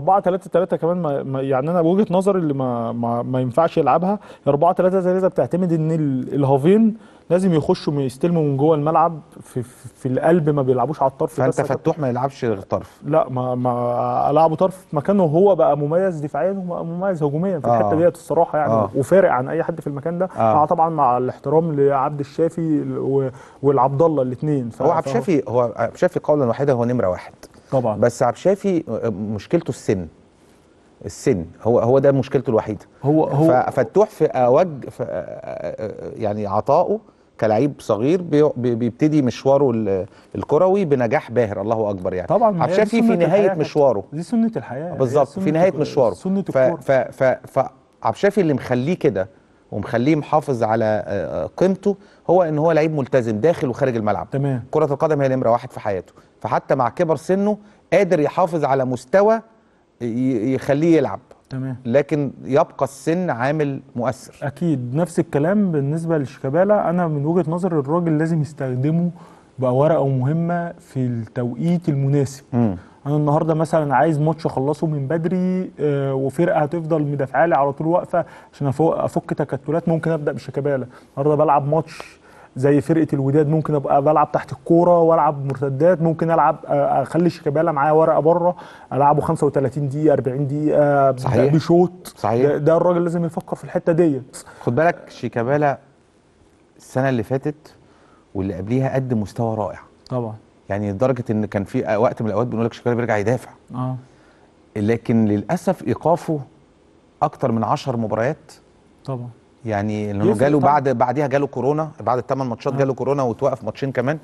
4 3 3 كمان ما ما- يعني انا وجهه نظري اللي ما ما, ما ينفعش يلعبها 4 3 3 بتعتمد ان ال- الهافين لازم يخشوا من- يستلموا من جوه الملعب في, في, في القلب ما بيلعبوش على الطرف فانت بس يا كابتن. فتوح ما يلعبش غير طرف لا ما ما العبه طرف مكانه هو بقى مميز دفاعيا وبقى مميز هجوميا في آه. الحته ديت الصراحه يعني آه. وفارق عن اي حد في المكان ده آه. مع طبعا مع الاحترام لعبد الشافي و- والعبد الله الاثنين هو عبد الشافي هو عبد الشافي قولا واحدا هو نمره واحد طبعا بس عبد الشافي مشكلته السن السن هو هو ده مشكلته الوحيده هو هو ففتوح في اوج في يعني عطائه كلاعب صغير بي- بي- بيبتدي مشواره ال- الكروي بنجاح باهر الله اكبر يعني طبعا ما عبد هي دي الشافي سنة في الحياة نهايه كابتن. مشواره دي سنه الحياه هي بالظبط سنة في نهايه الك- مشواره سنه ف الكوره ف ف ف عبد الشافي اللي مخليه كده ومخليه محافظ على آه، آه، قيمته هو ان هو لعيب ملتزم داخل وخارج الملعب تمام كرة القدم هي نمرة واحد في حياته فحتى مع كبر سنه قادر يحافظ على مستوى ي- يخليه يلعب تمام لكن يبقى السن عامل مؤثر اكيد نفس الكلام بالنسبه لشيكابالا انا من وجهه نظري الراجل لازم يستخدمه بقى ورقه مهمه في التوقيت المناسب مم. انا النهارده مثلا عايز ماتش اخلصه من بدري آه، وفرقه هتفضل مدافعه لي على طول واقفه عشان أفو- افك تكتلات ممكن ابدا بشيكابالا النهارده بلعب ماتش زي فرقه الوداد ممكن ابقى بلعب تحت الكوره والعب مرتدات ممكن العب آه، اخلي شيكابالا معايا ورقه بره العبه 35 دقيقه 40 دقيقه أبدأ صحيح. بشوط صحيح. ده, ده الراجل لازم يفكر في الحته ديت خد بالك شيكابالا السنة اللي فاتت واللي قبليها قدم مستوى رائع طبعا يعني لدرجة ان كان في وقت من الاوقات بنقول لك شيكابالا بيرجع يدافع اه لكن للاسف ايقافه اكتر من 10 مباريات طبعا يعني لانه يفرق جاله طبعا. بعد بعديها جاله كورونا بعد الثمان ماتشات آه. جاله كورونا وتوقف ماتشين كمان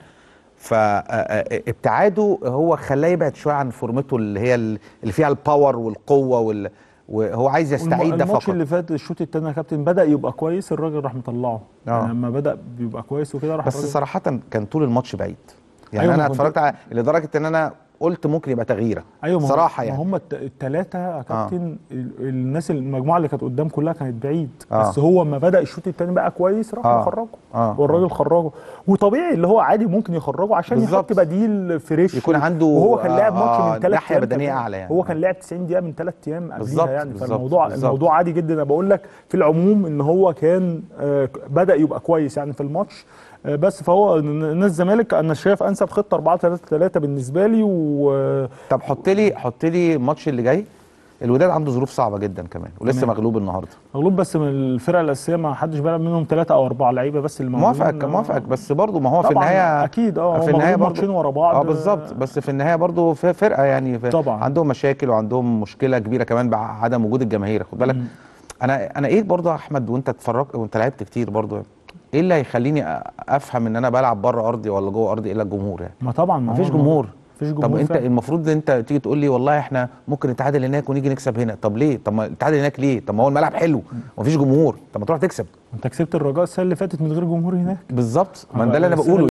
فابتعاده هو خلاه يبعد شويه عن فورمته اللي هي ال- اللي فيها الباور والقوه وال... وهو عايز يستعيد ده الماتش فقط اللي فات الشوط الثاني يا كابتن بدا يبقى كويس الراجل راح مطلعه آه. يعني لما بدا بيبقى كويس وكده راح بس الراجل- صراحه كان طول الماتش بعيد يعني أيوة، انا ما كنت- اتفرجت على لدرجه ان انا قلت ممكن يبقى تغييره ايوه ما هم- صراحه ما يعني هم الثلاثه يا كابتن ال- الناس المجموعه اللي كانت قدام كلها كانت بعيد آه. بس هو لما بدا الشوط الثاني بقى كويس راح آه. مخرجه آه. والراجل خرجه وطبيعي اللي هو عادي ممكن يخرجه عشان بالظبط. يحط بديل فريش يكون عنده وهو كان لاعب آه، ماتش من ثلاث ناحية بدنية أعلى يعني. هو كان لاعب 90 دقيقه من ثلاث ايام بالظبط، قبليها يعني بالظبط، فالموضوع بالظبط. الموضوع عادي جدا انا بقول لك في العموم ان هو كان آه، بدا يبقى كويس يعني في الماتش آه، بس فهو نادي الزمالك انا شايف انسب خطه 4 3 3 بالنسبه لي و طب حط لي حط لي الماتش اللي جاي الوداد عنده ظروف صعبه جدا كمان ولسه تمام. مغلوب النهارده مغلوب بس من الفرقه الاساسيه ما حدش بيلعب منهم ثلاثه او اربعه لعيبه بس اللي موجودين موافقك موافقك بس برضه ما هو في طبعاً، النهايه اكيد اه في هو النهايه مغلوب برضه ماتشين ورا بعض اه بالظبط بس في النهايه برضه في فرقه يعني في طبعاً. عندهم مشاكل وعندهم مشكله كبيره كمان بعدم وجود الجماهير خد بالك انا انا ايه برضه يا احمد وانت اتفرجت وانت لعبت كتير برضه ايه اللي هيخليني أ- افهم ان انا بلعب بره ارضي ولا جوه ارضي الا الجمهور يعني ما طبعا ما هو مفيش جمهور مفيش جمهور طب انت فعلاً. المفروض انت تيجي تقول لي والله احنا ممكن نتعادل هناك ونيجي نكسب هنا طب ليه طب ما نتعادل هناك ليه طب ما هو الملعب حلو ومفيش جمهور طب ما تروح تكسب انت كسبت الرجاء السنه اللي فاتت من غير جمهور هناك بالظبط ما آه، ده اللي انا السنة بقوله